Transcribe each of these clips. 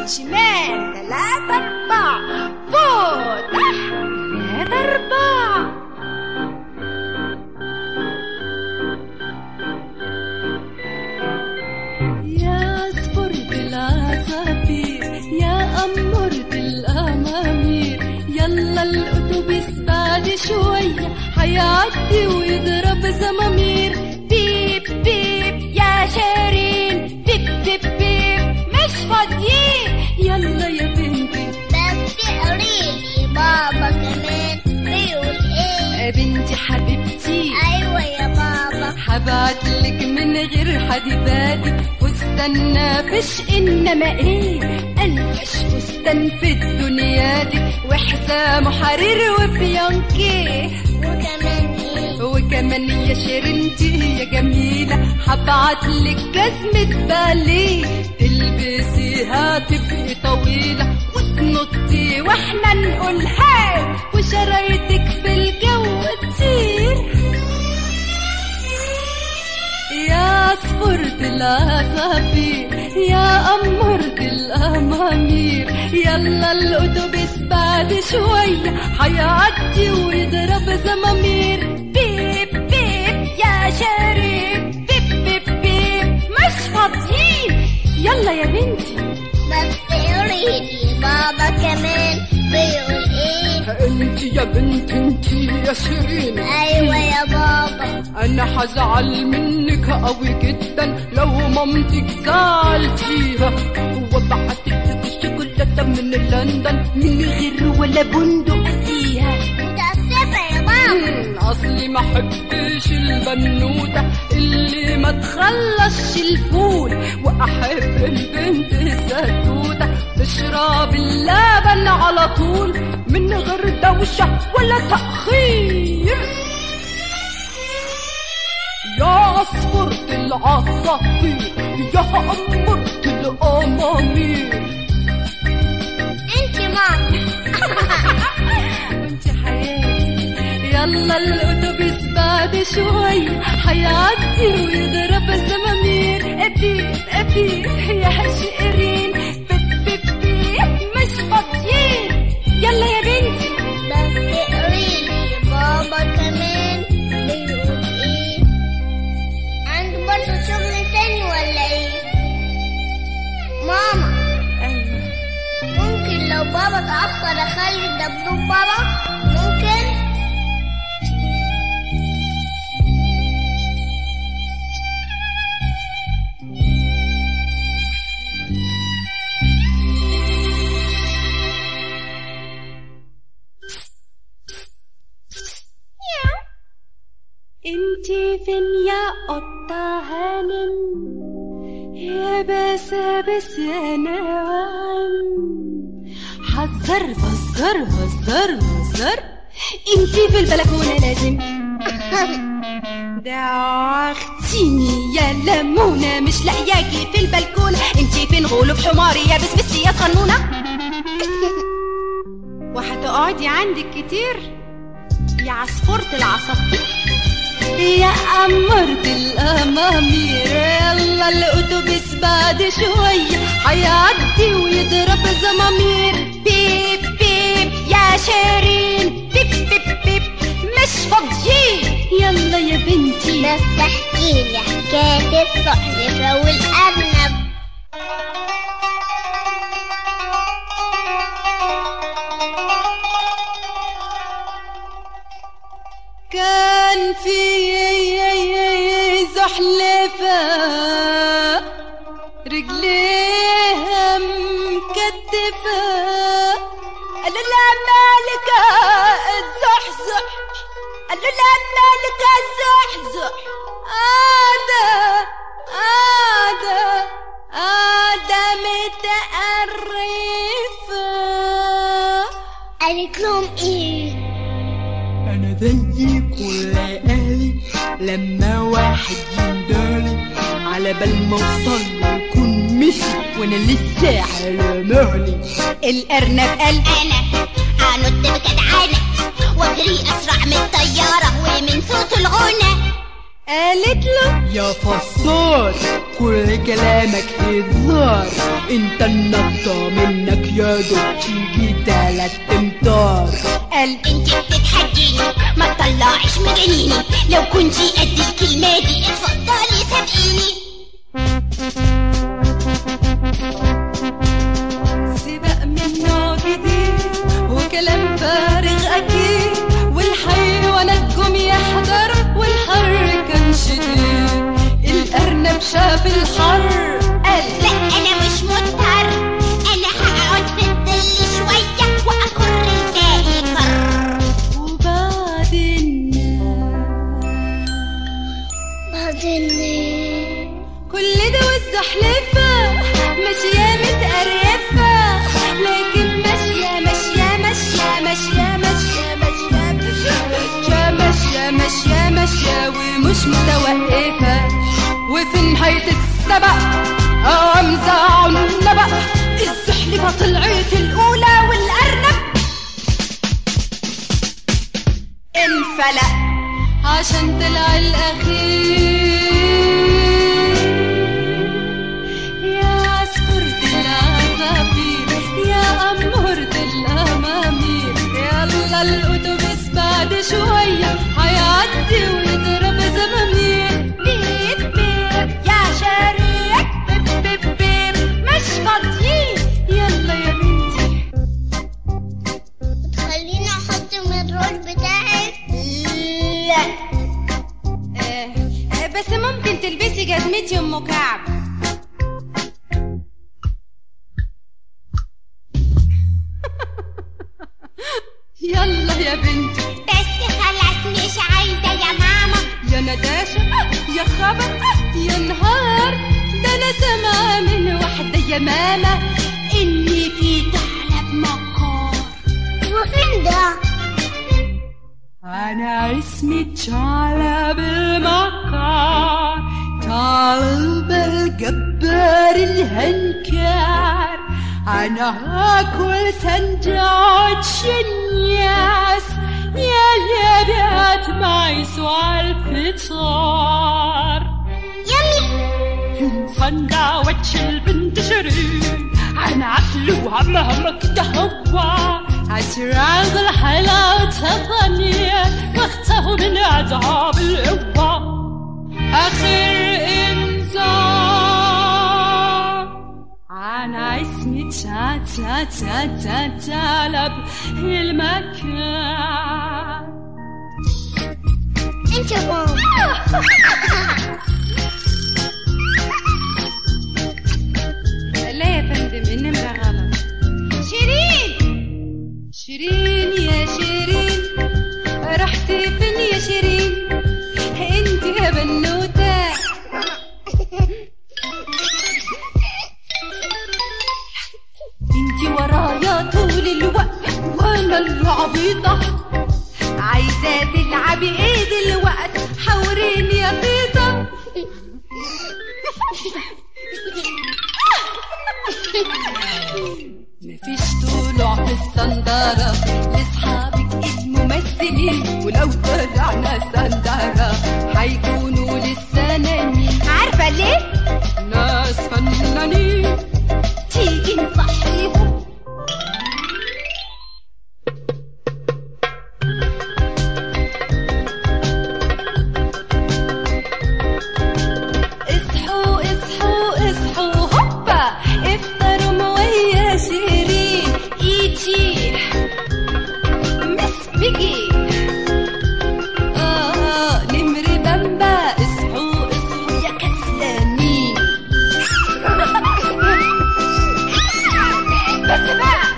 شمال تلاتة أربعة فوق تحت تلاتة أربعة يا صفرة العصافير يا أمورة الأمامير يلا الأتوبيس بعد شوية حيعدي ويضرب زمامير بيب بيب يا شيرين بيب بيب بيب مش فاضيين يلا يا بنتي بس قوليلي بابا كمان بيقول ايه يا بنتي حبيبتي ايوه يا بابا هبعتلك من غير حديباتي فستان نافش انما ايه انفش فستان في الدنيا دي وحزام حرير وفيونكيه وكمان ايه وكمان يا شيرنتي يا جميلة هبعتلك جزمة باليه تلبسيها تبقي طويلة وتنطي واحنا نقول هاي وشرايطك في الجو تطير يا صفرة العصافير يا أمورة الأمامير يلا الأتوبيس بعد شوية حيعدي ويضرب زمامير بيب بيب يا شيرين بيب بيب بيب مش فاضيين يلا يا بنتي بس قوليلي بابا كمان بيقول ايه انت يا بنت انت يا شيرين ايوه يا بابا انا هزعل منك قوي جدا لو مامتك زعلتيها وبعتلك الشوكولاته من لندن من غير ولا بندق فيها متأسفة يا ماما مم، اصلي ما حبش البنوته اللي ما تخلصش الفول واحب البنت الزتوته تشرب اللبن على طول من غير دوشه ولا تاخير يا عصفرة العصافير يا أمرة الأمامير انت ماما وانت حياتي يلا الاتوبيس بعد شوي حيعدي ويضرب الزمامير ابيب ابيب يا شقرين بيب بيب بيب مش فاضيين يلا يا بنتي بس قوليلي بابا كمان بيقول ايه عنده برضه شغل تاني ولا ايه ماما ايوه ممكن لو بابا اتأخر اخلي الدبدوب بابا ممكن انتي فين يا قطة هانم يا بسابس يا ناعم حذر فزر هزر هزر انتي في البلكونة لازم دعختيني يا لمونة مش لاقياكي في البلكونة انتي فين غلوب حماري يا بسبسي يا صنونة وهتقعدي عندك كتير يا عصفورة العصافير يا أمرة الأمامير يلا الأتوبيس بعد شوية هيعدي ويضرب زمامير بيب بيب يا شيرين بيب بيب بيب مش فاضيين يلا يا بنتي بس احكيلي حكاية السلحفاة والأرنب كان في زحلفة رجليها مكتفة قالوا لها مالك الزحزح قالوا لها مالك الزحزح قاعدة قاعدة قاعدة متقرفة قالت لهم ايه انا زيك ولا اهلي لما واحد يندالي على بال ما اوصل يكون مشي وانا لسه على مهلي الأرنب قال انا انط بجدعانة واجري اسرع من الطيارة ومن صوت الغنى قالت له يا فصار كل كلامك هزار انت النطة منك يا دوب تيجي تلات امتار قال انت بتتحجيني ما تطلعيش مجانيني لو كنتي قد الكلمة دي اتفضلي سابقيني سباق من نوع جديد وكلام فارغ اكيد والحيوانات جم يحضروا والحر كان شديد الارنب شاف الحر قال لا انا مش مضطر انا هقعد في الظل شوية واكر الباقي كر وبعدين بعدين كل ده والزحلفة ماشية متقرفة لكن ماشية ماشية ماشية ماشية ماشية ماشية ماشية ماشية ماشية ماشية ومش متوقفة وفي نهاية السبق قام زعوا النبق الزحلفة طلعت الأولى والأرنب انفلق عشان طلع الأخير يا عصفورة العصافير يا أمورة الأمامير يلا الأتوبيس بعد شوية هيعدي ويضرب زمامير بيب بيب يا شريك بيب بيب بيب مش فاضيين يلا يا بنتي تخليني احط المرول بتاعي لا بس ممكن تلبسي جزمتي ام كعب يلا يا بنتي بس خلاص مش عايزة يا ماما يا نداشة يا خبر يا نهار ده انا سامعة من واحدة يا ماما اني في ثعلب مكار وفين ده أنا اسمي ثعلب المكار ثعلب الجبار الهنكار أنا هاكل سندوتش الناس يا يبيات معيس الفطار يمي سندوتش البنت شيرين أنا عقل وهمها كده هو أسرار الحلاوة ثانية واختفوا من عذاب القوة آخر إنذار أنا اسمي تا تا تا تا تالب المكان انت يا ماما لا يا فندم النمرة غلط شيرين شيرين يا شيرين رحتي فين يا شيرين انت يا بنوتة انت ورايا طول الوقت وانا اللي عبيطة عايزة تلعبي ايه دلوقت حوريني يا تيتا مفيش طلوع في الصندارة لصحابك إذ ممثلين ولو طلعنا صندارة هيكونوا لسه نايمين عارفة ليه؟ ناس فنانين تيجي نصحيهم اصحوا اصحوا اصحوا هوبا افطروا ويا شيرين ايجي مس بيجي اه نمر بامبا اصحوا اصحوا يا كسلانين بس بقى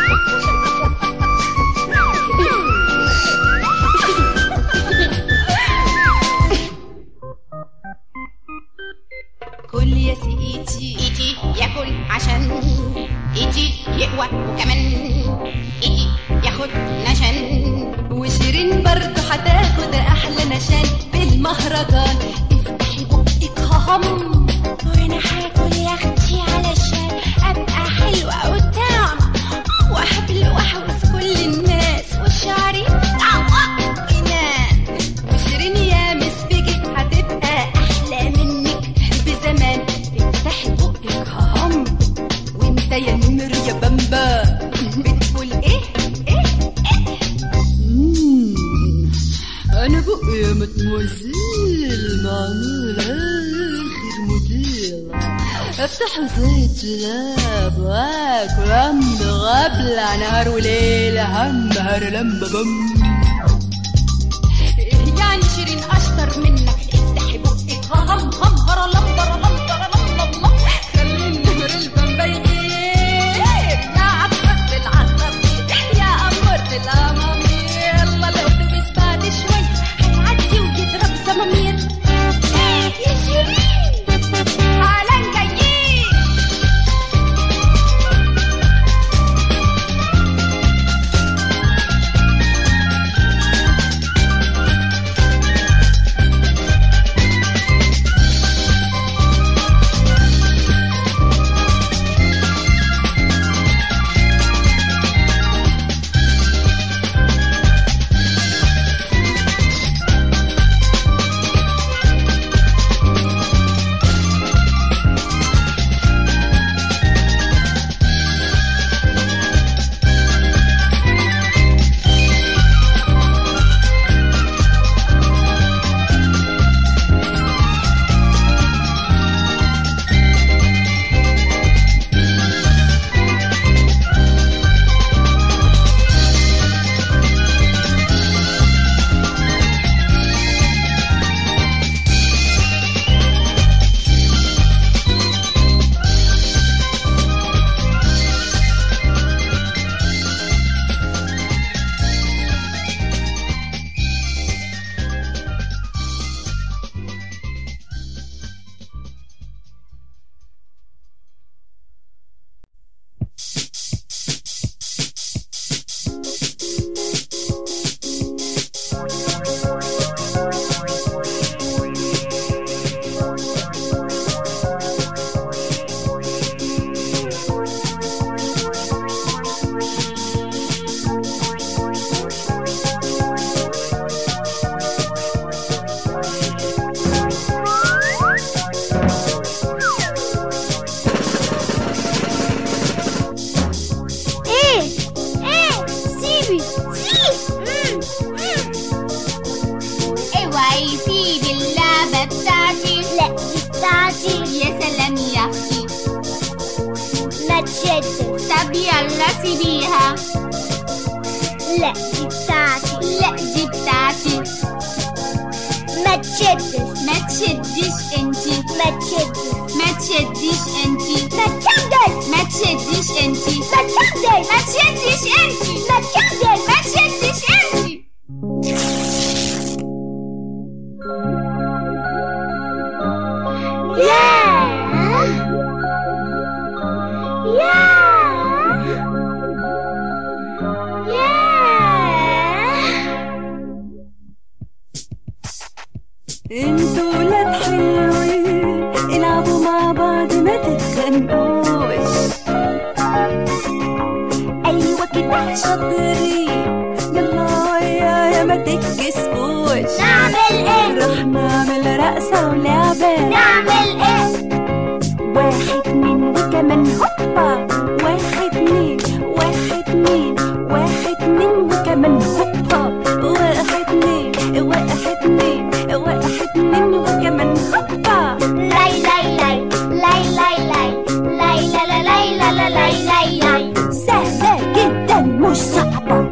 كل يا سيدي ايتي ياكل عشان ايتي يقوى وكمان ايتي ياخد نشن وشيرين برضه هتاخد احلى نشان بالمهرجان افتحي بقك هم وانا هاكل يا اختي علشان ابقى حلوة وطعم واحبل واحوس كل الناس وشعري طعم جنان وشيرين يا مس بيجي هتبقى مدموزيل معمول اخر موديل افتح زيت جلاب واكل هم غبلة نهار وليل هم هر لمبة بم يعني شيرين اشطر منك افتحي بقك هم هم هرا لمبر لمبر لمبر خلي النهر البمبيين يا عصفر العصافير يا أمور الأمامير يلا الأتوبيس بعد شوي هيعدي ويضرب زمامير يا شيرين حالا جايين ايه ايه سيبي سيب مم، مم. اوعي سيبي اللعبة بتاعتي لا دي بتاعتي يا سلام يا اختي ما تشدش طب يلا سيبيها لا دي بتاعتي لا دي بتاعتي ما تشدش ما تشديش انتي ما تشدش ما تشديش انتي ما تشدش ما تشديش انتي ما تشدش ما تشديش انتي ما تشدش ما تشديش انتي ياه ياه ياه انتوا ولاد حلوين العبوا مع بعض ما تتخانقوش ايوه كده شاطرين يلا ويايا ما تتكسفوش نعمل ايه رح نعمل رقصة ولعبة نعمل ايه واحد اتنين وكمان هوبا واحد اتنين واحد اتنين واحد اتنين وكمان هوبا واحد اتنين واحد اتنين واحد اتنين وكمان هوبا لاي لاي لاي لاي لاي لاي لاي لا لا لاي لا لا لاي لاي لاي سهلة جدا مش صعبة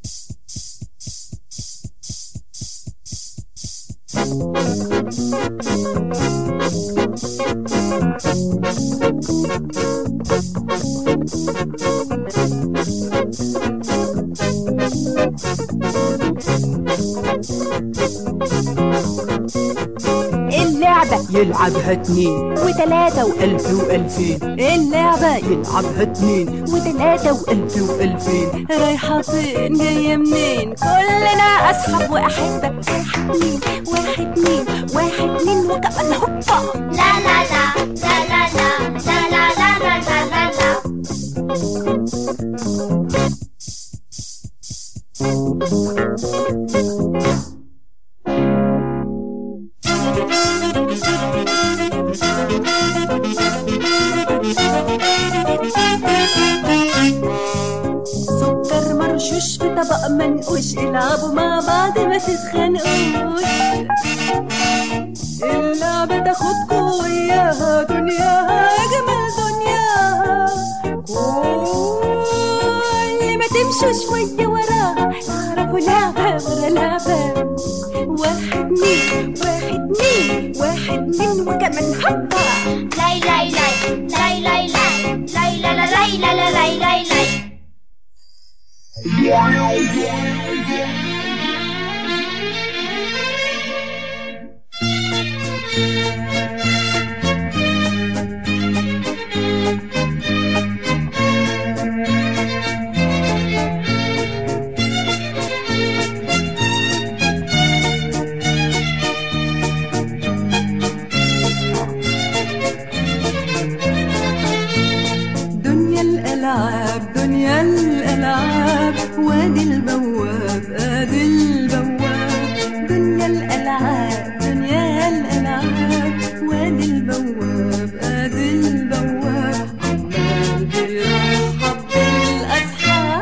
اللعبة يلعبها اتنين وتلاتة وألف وألفين اللعبة يلعبها اتنين وتلاتة وألف وألفين رايحة فين جاية منين كلنا أصحاب وأحبة واحد اتنين واحد اتنين واحد اتنين وكمان هوبا لا لا لا لا لا لا لا لا لا لا لا لا سكر مرشوش في طبق منقوش العبوا مع بعض ما تتخانقوش اللعبة تاخدكوا وياها دنياها أجمل دنياها واللي ما تمشوا شوية وراها تعرفوا لعبة ورا لعبة واحد اتنين واحد اتنين واحد اتنين وكمان هبة لاي لاي لاي لاي لاي لاي لاي لا لا لاي لا لا لاي لاي لاي دنيا الألعاب دنيا الألعاب وادي البواب ادي البواب دنيا الألعاب دنيا الألعاب وادي البواب ادي البواب عمال بيرحب بالأصحاب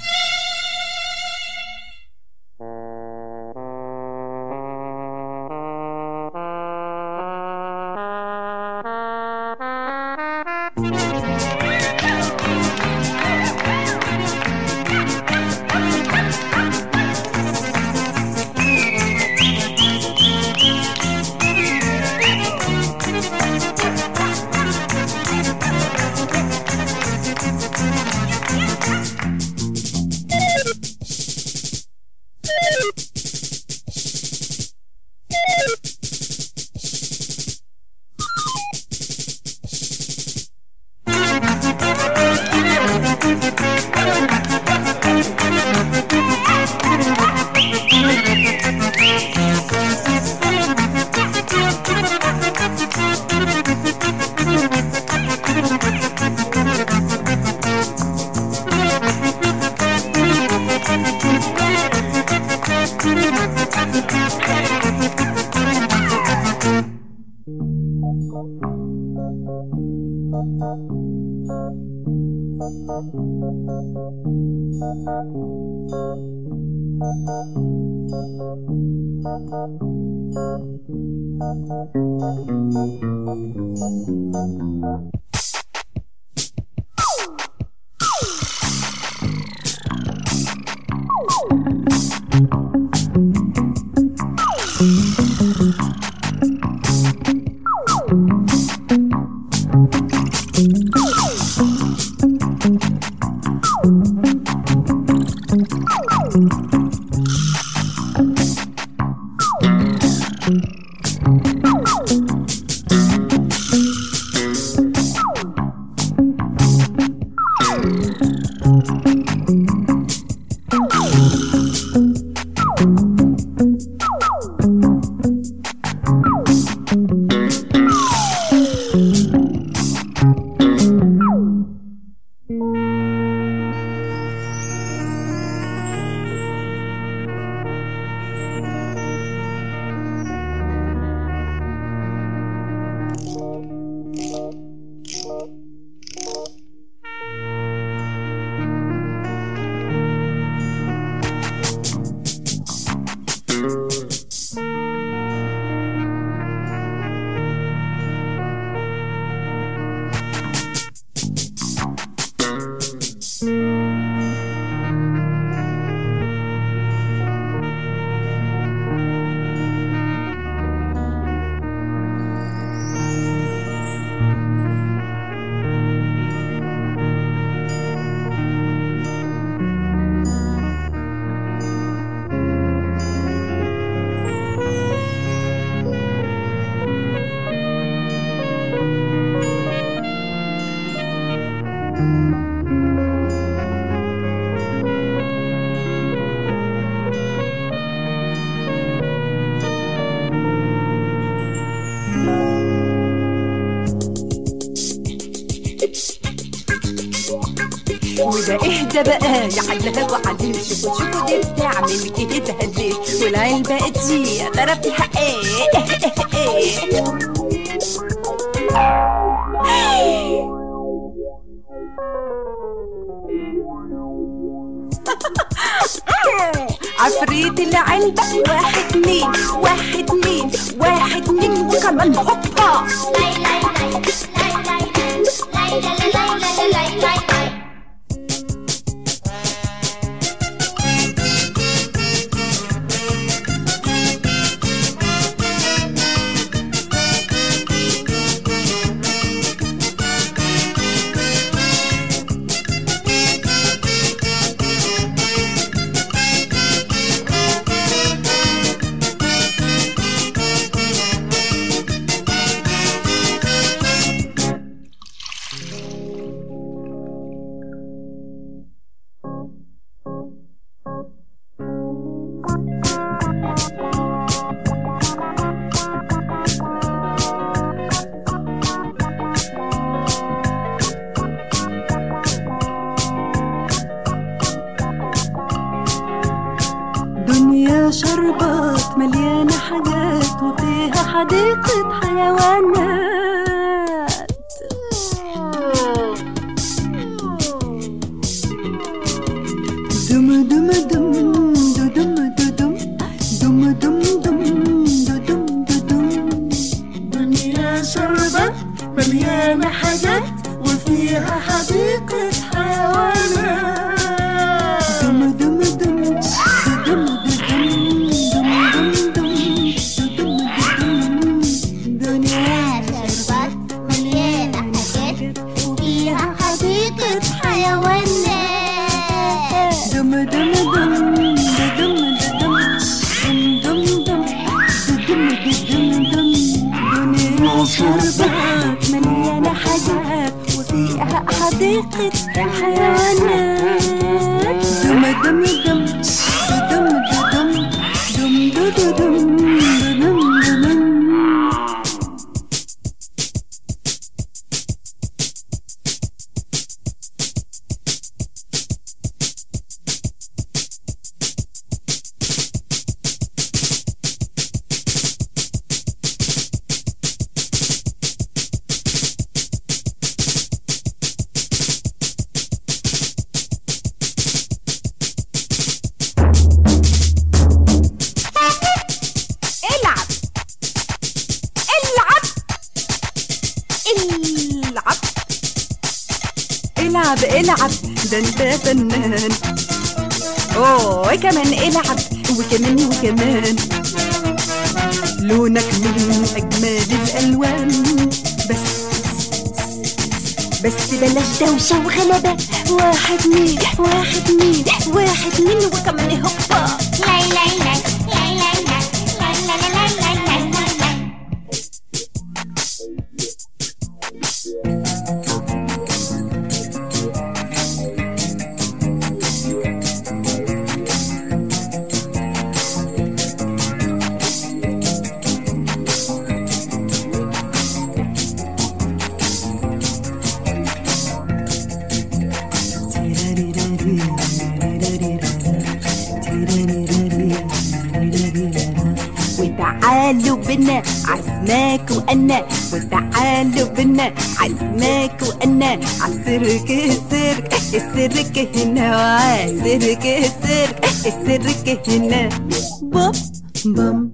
وده اهدى بقى يا حلها وعليم شوفوا شوفوا دي بتعمل كده ليه والعلبة دي يا ترى فيها ايه عفريت العلبة واحد اتنين واحد اتنين واحد اتنين وكمان هوبا لاي لاي لاي لاي لاي لاي لاي لاي لاي لاي لاي دنيا شربات مليانة حاجات وفيها حديقة حيوانات دم دم دم دم دم دم دم دم دم دم دنيا شربات مليانة حاجات وفيها حديقة حيوانات دم دم دم دم دنيا شربات مليانة حاجات وفيها حديقة حيوانات دم دم دم دم دم دم دم دم دم دم دنيا شربات مليانة حاجات وفيها حديقة حيوانات دم دم دم دم دم دم دم دم دم دم العب العب العب العب العب ده انت فنان اوه كمان العب وكمان وكمان لونك من اجمل الالوان بس بس بلاش دوشة وغلبة واحد مين واحد مين واحد مين وكمان هوبا لاي لاي لاي لاي لاي لاي لاي لاي لاي لاي لاي لاي لاي وتعالوا بنا عزماك وانا وتعالوا بنا عزماك وانا عالسيرك السيرك السيرك هنا وعالسيرك السيرك السيرك هنا بوم بوم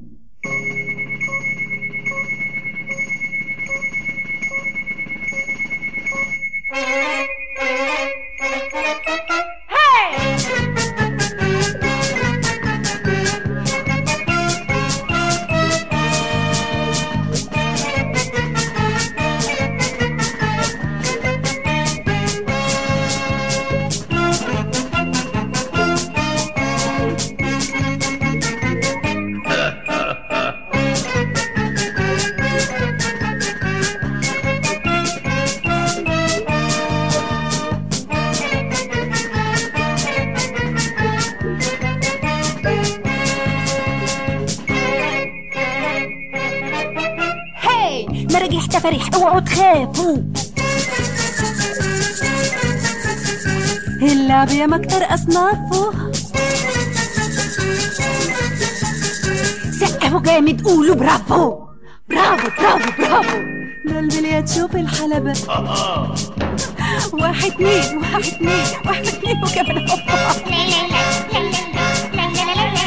هاي مراجيح تفاريح اوعوا تخافوا اللعب يا مكتر اصنافه سقفوا جامد قولوا برافو برافو برافو برافو ده البليات شوف الحلبة واحد اتنين واحد اتنين واحد اتنين وكمان هوبا لاي لاي لاي لاي لاي لاي لاي لاي لاي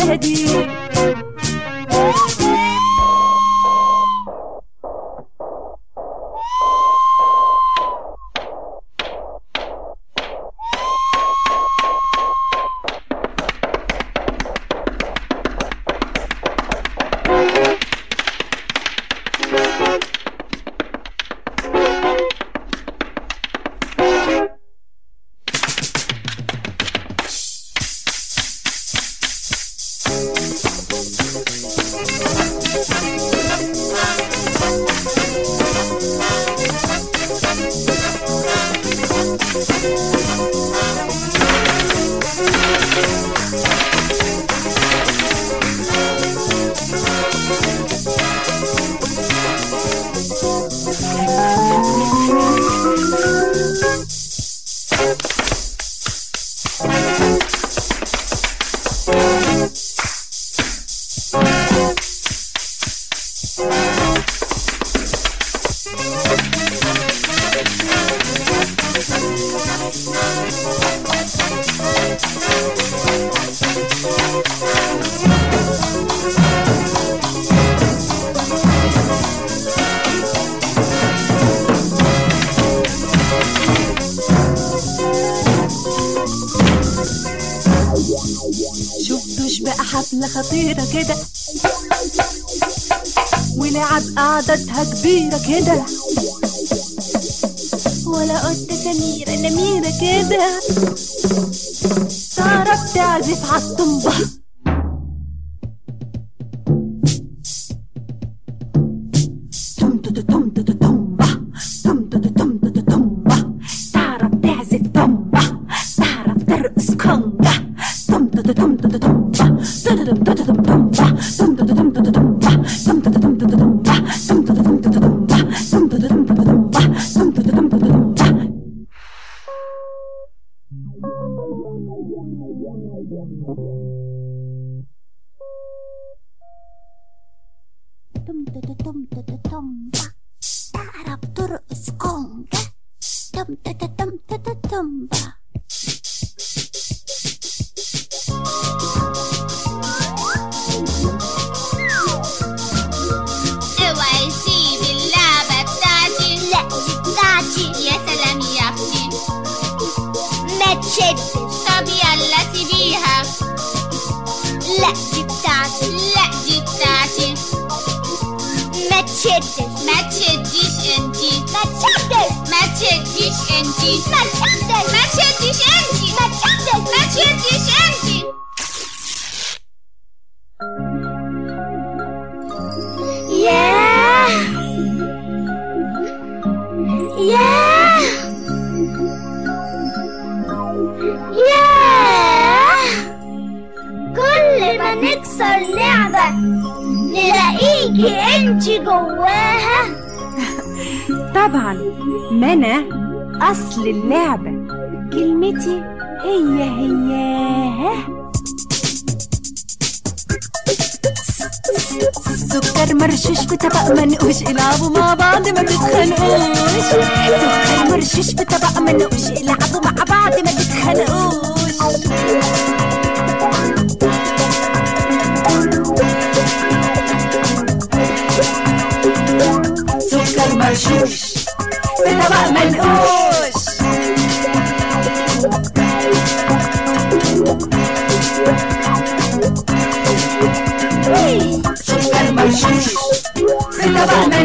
الحكاية دي شفتوش بقى حفلة خطيرة كده ولعب قعدتها كبيرة كده ولا قلت سميرة نميرة كده تعرف تعزف عالطنبة تم تم تم تم تمبة تم تم تم تم تمبة تعرف تعزف طنبة تعرف ترقص كونجة تم تم تم تم تمبة تم تم تم تم تمبة تم تم تم تم تمبة تم تم تم تم تمبة تم تم تم تم تمبة تم تم تم تم تمبة تم تم تم تم تمبة تم تم تم تم تم تعرف ترقص كونجا تم تم تم تم تم اوعي سيب اللعبة بتاعتي لا دي بتاعتي يا سلام يا اختي ما تشدش طب يلا سيبيها لا دي بتاعتي لا دي بتاعتي ما تشدش ما تشديش انتي ما تشدش ما تشديش انتي ما تشدش ما تشديش انتي ما تشدش ما تشديش انتي ياه ياه ياه كل ما نكسر لعبة نلاقيكي انتي جواها طبعا ما انا اصل اللعبة كلمتي هي هياها سكر مرشوش في طبق منقوش العبوا مع بعض ما تتخانقوش سكر مرشوش في طبق منقوش العبوا مع بعض ما تتخانقوش سكر مرشوش في طبق منقوش سكر مرشوش في طبق